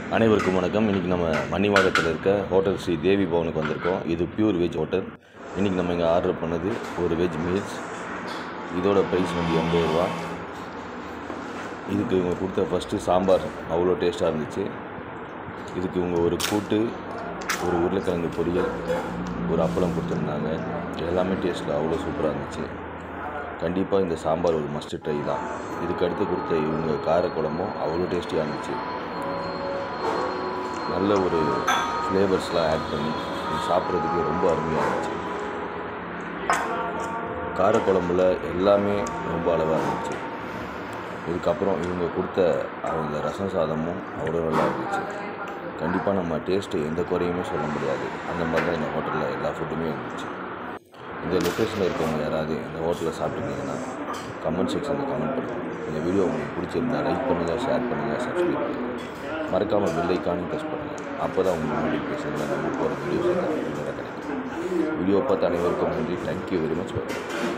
அனைவருக்கும் வணக்கம் இன்றைக்கி நம்ம மணிவாகத்தில் இருக்க ஹோட்டல் ஸ்ரீ தேவி பவனுக்கு வந்திருக்கோம் இது பியூர் வெஜ் ஹோட்டல் இன்றைக்கி நம்ம இங்கே ஆர்டர் பண்ணது ஒரு வெஜ் மீல்ஸ் இதோட ப்ரைஸ் வந்து எண்பது ரூபா இதுக்கு இவங்க கொடுத்த ஃபஸ்ட்டு சாம்பார் அவ்வளோ டேஸ்ட்டாக இருந்துச்சு இதுக்கு இவங்க ஒரு கூட்டு ஒரு உருளைக்கிழங்கு பொரியல் ஒரு அப்பளம் கொடுத்துருந்தாங்க எல்லாமே டேஸ்ட்டில் அவ்வளோ சூப்பராக இருந்துச்சு கண்டிப்பாக இந்த சாம்பார் ஒரு மஸ்ட் ட்ரை தான் இதுக்கு அடுத்து கொடுத்த இவங்க காரக்குழம்பும் அவ்வளோ டேஸ்டியாக இருந்துச்சு நல்ல ஒரு ஃப்ளேவர்ஸ்லாம் ஆட் பண்ணி இது சாப்பிட்றதுக்கு ரொம்ப அருமையாக இருந்துச்சு காரக்குழம்புல எல்லாமே ரொம்ப அளவாக இருந்துச்சு இதுக்கப்புறம் இவங்க கொடுத்த அவங்க ரசம் சாதமும் அவ்வளோ நல்லா இருந்துச்சு கண்டிப்பாக நம்ம டேஸ்ட்டு எந்த குறையுமே சொல்ல முடியாது அந்த மாதிரி தான் இந்த ஹோட்டலில் எல்லா ஃபுட்டுமே இருந்துச்சு இந்த லொக்கேஷனில் இருக்கவங்க யாராவது இந்த ஹோட்டலில் சாப்பிட்டுருந்தீங்கன்னா கமெண்ட் செக்ஷனில் கமெண்ட் பண்ணுங்கள் இந்த வீடியோ உங்களுக்கு பிடிச்சிருந்தா லைக் பண்ணுங்கள் ஷேர் பண்ணுங்கள் சப்ஸ்கிரைப் பண்ணுங்கள் மறக்காமல் பெல் ஐக்கானையும் ப்ரெஸ் பண்ணுங்கள் அப்போ தான் உங்களுக்கு நோட்டிஃபிகேஷனில் நம்ம போகிற வீடியோஸ் எல்லாம் உங்களோட கிடைக்கும் வீடியோ பார்த்து அனைவருக்கும் நன்றி தேங்க்யூ வெரி மச்